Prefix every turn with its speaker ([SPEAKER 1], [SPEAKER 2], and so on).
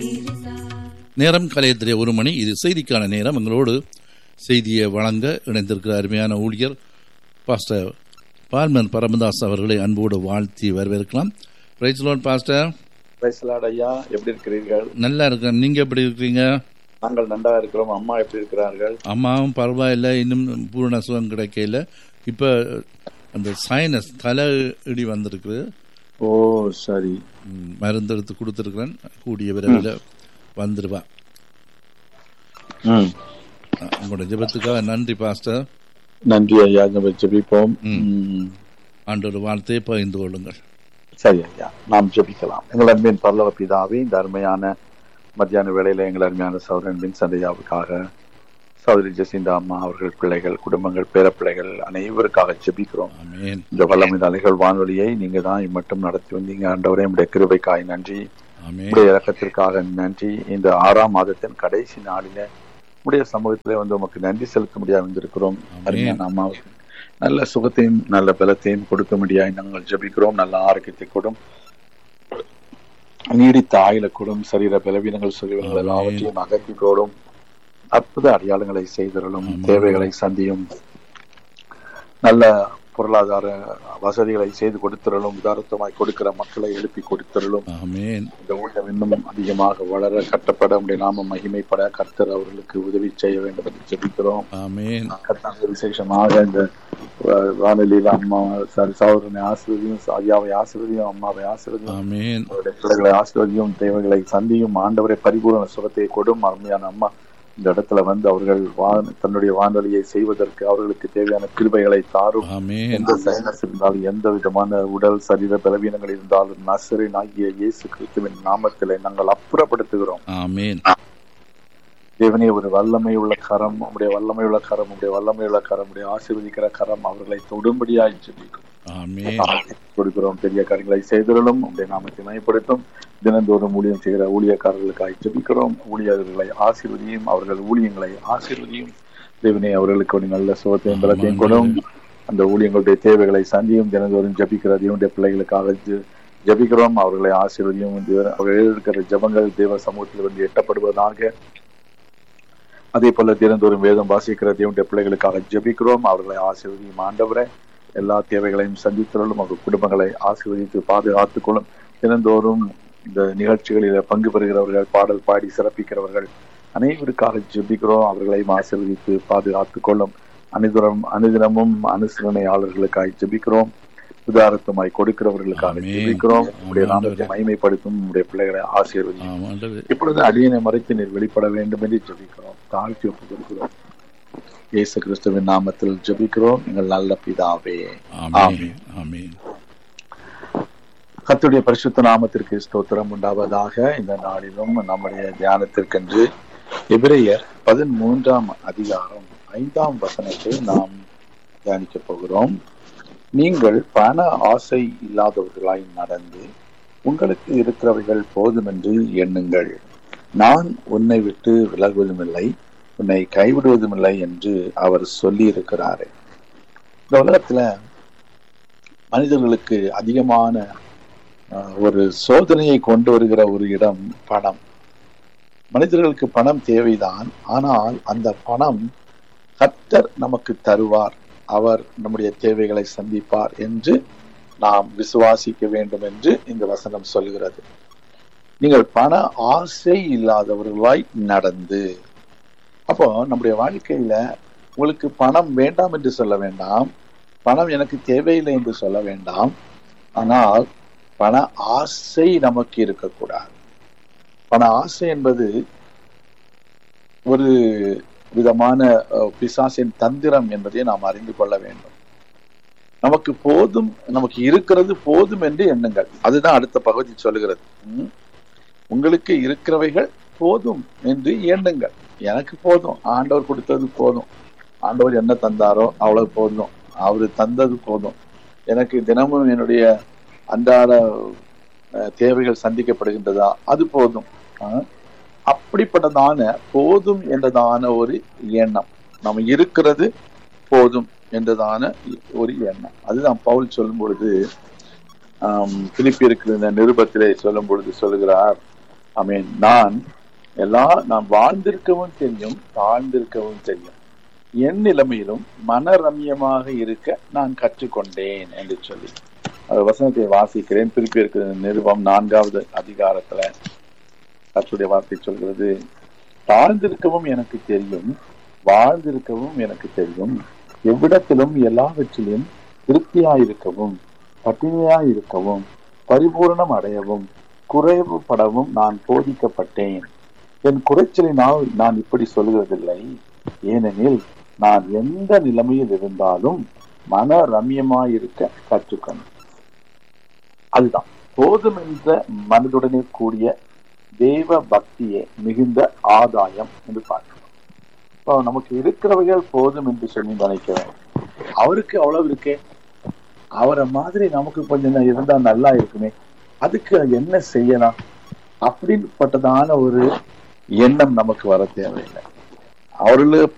[SPEAKER 1] நேரம் கலையத்திலே ஒரு மணி இது செய்திக்கான நேரம் எங்களோடு செய்தியை வழங்க இணைந்திருக்கிற அருமையான ஊழியர் பாஸ்டர் பால்மன் பரமதாஸ் அவர்களை அன்போடு வாழ்த்தி வரவேற்கலாம் பிரைஸ் லோன் பாஸ்டர்
[SPEAKER 2] பிரைஸ்லாட் ஐயா எப்படி இருக்கிறீர்கள்
[SPEAKER 1] நல்லா இருக்கேன் நீங்க எப்படி இருக்கிறீங்க
[SPEAKER 2] நாங்கள் நன்றா இருக்கிறோம் அம்மா எப்படி இருக்கிறார்கள்
[SPEAKER 1] அம்மாவும் பரவாயில்ல இன்னும் பூரண சுகம் கிடைக்கல இப்ப அந்த சைனஸ் தலை இடி வந்திருக்கு
[SPEAKER 2] ஓ சரி
[SPEAKER 1] ம், மருந்து எடுத்து கொடுத்துருக்கிறேன் கூடிய விரைவில் வந்துடுவா
[SPEAKER 2] ம்
[SPEAKER 1] அஹ், உங்களோட ஜெபத்துக்காக நன்றி பாஸ்டர்
[SPEAKER 2] நன்றி ஐயா நம்ம ஜெபிப்போம்
[SPEAKER 1] ம்.
[SPEAKER 2] ம்.
[SPEAKER 1] ஆண்டோட வார்த்தையை பகிர்ந்து கொள்ளுங்கள்
[SPEAKER 2] சரி ஐயா நாம் ஜெபிக்கலாம் எங்கள் அன்பின் பரலவ பிதாவே இந்த அருமையான மத்தியான வேளையில எங்கள் அருமையான சௌரன் பின் சந்தையாவுக்காக சௌதரி ஜெசிந்தா அம்மா அவர்கள் பிள்ளைகள் குடும்பங்கள் பேரப்பிள்ளைகள் அனைவருக்காக ஜெபிக்கிறோம்
[SPEAKER 1] ஆமென்
[SPEAKER 2] இந்த வல்லமை அலைகள் வானொலியை நீங்க தான் மட்டும் நடத்தி வந்தீங்க ஆண்டவரே உடைய கிருபைக்காய் நன்றி
[SPEAKER 1] ஆமென்
[SPEAKER 2] உடைய இறக்கத்திற்காக நன்றி இந்த ஆறாம் மாதத்தின் கடைசி நாளில உடைய சமூகத்திலே வந்து உமக்கு நன்றி செலுத்த முடியாது வந்திருக்கிறோம்
[SPEAKER 1] ஆமென்.
[SPEAKER 2] அருமையான அம்மாவுக்கு நல்ல சுகத்தையும் நல்ல பலத்தையும் கொடுக்க முடியாது நாங்கள் ஜெபிக்கிறோம் நல்ல ஆரோக்கியத்தை கொடும் நீடித்த ஆயுள கூடும் சரீர பலவீனங்கள் சொல்லிவங்கள்
[SPEAKER 1] ஆமென்.
[SPEAKER 2] எல்லாவற்றையும் அகற்றி போடும் அற்புத அடையாளங்களை செய்தரலும்
[SPEAKER 1] ஆமென்.
[SPEAKER 2] தேவைகளை சந்தியும் நல்ல பொருளாதார வசதிகளை செய்து கொடுத்திரலும் உதாரத்தமாய் கொடுக்கிற மக்களை எழுப்பி கொடுத்திரலும்
[SPEAKER 1] ஆமென்
[SPEAKER 2] இந்த ஊழியம் இன்னும் அதிகமாக வளர கட்டப்பட உடைய நாம மகிமைப்பட கர்த்தர் அவர்களுக்கு உதவி செய்ய வேண்டும் என்று ஜெபிக்கிறோம்
[SPEAKER 1] ஆமென்
[SPEAKER 2] கர்த்தர் விசேஷமாக இந்த வா- வானொலியில அம்மா சாரி சகோதரனை ஆசிர்வதியும் ஐயாவை ஆசிர்வதியும் அம்மாவை ஆசிர்வதியும்
[SPEAKER 1] ஆமென்
[SPEAKER 2] அவருடைய பிள்ளைகளை ஆசிர்வதியும் தேவைகளை சந்தியும் ஆண்டவரை பரிபூரண சுகத்தை கொடும் அருமையான அம்மா இந்த இடத்துல வந்து அவர்கள் வா- தன்னுடைய வானொலியை செய்வதற்கு அவர்களுக்கு தேவையான கிருபைகளை தாரும்
[SPEAKER 1] ஆமென்
[SPEAKER 2] எந்த சைனஸ் இருந்தாலும் எந்த விதமான உடல் சரீர பலவீனங்கள் இருந்தாலும் நசரின் ஆகிய இயேசு கிறிஸ்துவின் நாமத்திலே நாங்கள் அப்புறப்படுத்துகிறோம்
[SPEAKER 1] ஆமென்
[SPEAKER 2] தேவனே ஒரு வல்லமை உள்ள கரம் உடைய வல்லமை உள்ள கரம் உடைய வல்லமை உள்ள கரம் உடைய ஆசீர்வதிக்கிற கரம் அவர்களை தொடும்படியாய் ஜெபிக்கும்
[SPEAKER 1] ஆமென்
[SPEAKER 2] கொடுக்கிறோம் பெரிய காரியங்களை செய்திருளும் உடைய நாமத்தை மையப்படுத்தும் தினந்தோறும் ஊழியம் செய்கிற ஊழியக்காரர்களுக்காய் ஜெபிக்கிறோம் ஊழியர்களை ஆசீர்வதியும் அவர்கள் ஊழியங்களை ஆசீர்வதியும் தேவனே அவர்களுக்கு ஒரு நல்ல சுகத்தையும் பலத்தையும் கொடும் அந்த ஊழியங்களுடைய தேவைகளை சந்தியும் தினந்தோறும் ஜபிக்கிற தேவனுடைய பிள்ளைகளுக்காக ஜெ- ஜெபிக்கிறோம் அவர்களை ஆசீர்வதியும் தேவ- அவர்கள் இருக்கிற ஜெபங்கள் தேவ சமூகத்தில் வந்து எட்டப்படுவதாக அதே போல தினந்தோறும் வேதம் வாசிக்கிற தேவனுடைய பிள்ளைகளுக்காக ஜெபிக்கிறோம் அவர்களை ஆசீர்வதியும் ஆண்டவரே எல்லா தேவைகளையும் சந்தித்தவர்களும் அவர்கள் குடும்பங்களை ஆசீர்வதித்து பாதுகாத்துக் கொள்ளும் தினந்தோறும் இந்த நிகழ்ச்சிகளில் பங்கு பெறுகிறவர்கள் பாடல் பாடி சிறப்பிக்கிறவர்கள் அனைவருக்காக ஜெபிக்கிறோம் அவர்களையும் ஆசீர்வதித்து பாதுகாத்துக் கொள்ளும் அனுதினம் அனுதினமும் அனுசரணையாளர்களுக்காக ஜெபிக்கிறோம் உதாரத்தமாய் கொடுக்கிறவர்களுக்காக
[SPEAKER 1] ஆமென்.
[SPEAKER 2] ஜெபிக்கிறோம் உடைய
[SPEAKER 1] ஆமென்
[SPEAKER 2] நாமத்தை
[SPEAKER 1] ஆண்டவரே.
[SPEAKER 2] மைமைப்படுத்தும் உடைய பிள்ளைகளை ஆசீர்வதியும்
[SPEAKER 1] ஆமாண்டவர்
[SPEAKER 2] இப்பொழுது அடியனை மறைத்து நீர் வெளிப்பட வேண்டும் என்று ஜெபிக்கிறோம் தாழ்த்தி ஒப்புக் கொடுக்கிறோம் இயேசு கிறிஸ்துவின் நாமத்தில் ஜெபிக்கிறோம் எங்கள் நல்ல பிதாவே
[SPEAKER 1] ஆமென் ஆமென்
[SPEAKER 2] கர்த்தருடைய பரிசுத்த நாமத்திற்கு ஸ்தோத்திரம் உண்டாவதாக இந்த நாளிலும் நம்முடைய தியானத்திற்கென்று எபிரேயர் பதிமூன்றாம் அதிகாரம் ஐந்தாம் வசனத்தை நாம் தியானிக்க போகிறோம் நீங்கள் பண ஆசை இல்லாதவர்களாய் நடந்து உங்களுக்கு இருக்கிறவைகள் போதுமென்று எண்ணுங்கள் நான் உன்னை விட்டு விலகுவதுமில்லை உன்னை கைவிடுவதுமில்லை என்று அவர் சொல்லி இருக்கிறாரு இந்த உலகத்துல மனிதர்களுக்கு அதிகமான அஹ், ஒரு சோதனையை கொண்டு வருகிற ஒரு இடம் பணம் மனிதர்களுக்கு பணம் தேவைதான் ஆனால் அந்த பணம் கர்த்தர் நமக்கு தருவார் அவர் நம்முடைய தேவைகளை சந்திப்பார் என்று நாம் விசுவாசிக்க வேண்டும் என்று இந்த வசனம் சொல்கிறது நீங்கள் பண ஆசை இல்லாதவர்களாய் நடந்து அப்போ நம்முடைய வாழ்க்கையில உங்களுக்கு பணம் வேண்டாம் என்று சொல்ல வேண்டாம் பணம் எனக்கு தேவையில்லை என்று சொல்ல வேண்டாம் ஆனால் பண ஆசை நமக்கு இருக்கக்கூடாது பண ஆசை என்பது ஒரு விதமான அஹ், பிசாசின் தந்திரம் என்பதை நாம் அறிந்து கொள்ள வேண்டும் நமக்கு போதும் நமக்கு இருக்கிறது போதும் என்று எண்ணுங்கள் அதுதான் அடுத்த பகுதி சொல்லுகிறது ம். உங்களுக்கு இருக்கிறவைகள் போதும் என்று எண்ணுங்கள் எனக்கு போதும் ஆண்டவர் கொடுத்தது போதும் ஆண்டவர் என்ன தந்தாரோ அவ்வளவு போதும் அவரு தந்தது போதும் எனக்கு தினமும் என்னுடைய அன்றாட அஹ், தேவைகள் சந்திக்கப்படுகின்றதா அது போதும் ஆஹ், அப்படிப்பட்டதான போதும் என்றதான ஒரு எண்ணம் நம்ம இருக்கிறது போதும் என்றதான ஒரு எண்ணம் அதுதான் பவுல் சொல்லும் பொழுது ஆம், பிலிப்பியருக்கு இந்த நிருபத்திலே சொல்லும் பொழுது சொல்லுகிறார் மீன் நான் எல்லா நான் வாழ்ந்திருக்கவும் தெரியும் தாழ்ந்திருக்கவும் தெரியும் என் நிலைமையிலும் மனரம்யமாக இருக்க நான் கற்றுக்கொண்டேன் என்று சொல்லி அது வசனத்தை வாசிக்கிறேன் திருப்பி இருக்கிற நிருபம் நான்காவது அதிகாரத்துல கற்றுடைய வார்த்தை சொல்கிறது தாழ்ந்திருக்கவும் எனக்கு தெரியும் வாழ்ந்திருக்கவும் எனக்கு தெரியும் எவ்விடத்திலும் எல்லாவற்றிலும் திருப்தியாயிருக்கவும் பட்டினியாயிருக்கவும் பரிபூரணம் அடையவும் குறைவுபடவும் நான் போதிக்கப்பட்டேன் என் குறைச்சலினால் நான் இப்படி சொல்லுவதில்லை ஏனெனில் நான் எந்த நிலைமையில் இருந்தாலும் மன ரம்யமாயிருக்க கற்றுக்கணும் அதுதான் போதும் என்ற மனதுடனே கூடிய தேவ பக்தியே மிகுந்த ஆதாயம் என்று பார்க்கிறோம் இப்போ நமக்கு இருக்கிறவைகள் போதும் என்று சொல்லி நினைக்கிறேன் அவருக்கு அவ்வளவு இருக்கே அவரை மாதிரி நமக்கு கொஞ்சம் இருந்தா நல்லா இருக்குமே அதுக்கு என்ன செய்யலாம் அப்படிப்பட்டதான ஒரு எண்ணம் நமக்கு வர தேவையில்லை அவர்களுக்கு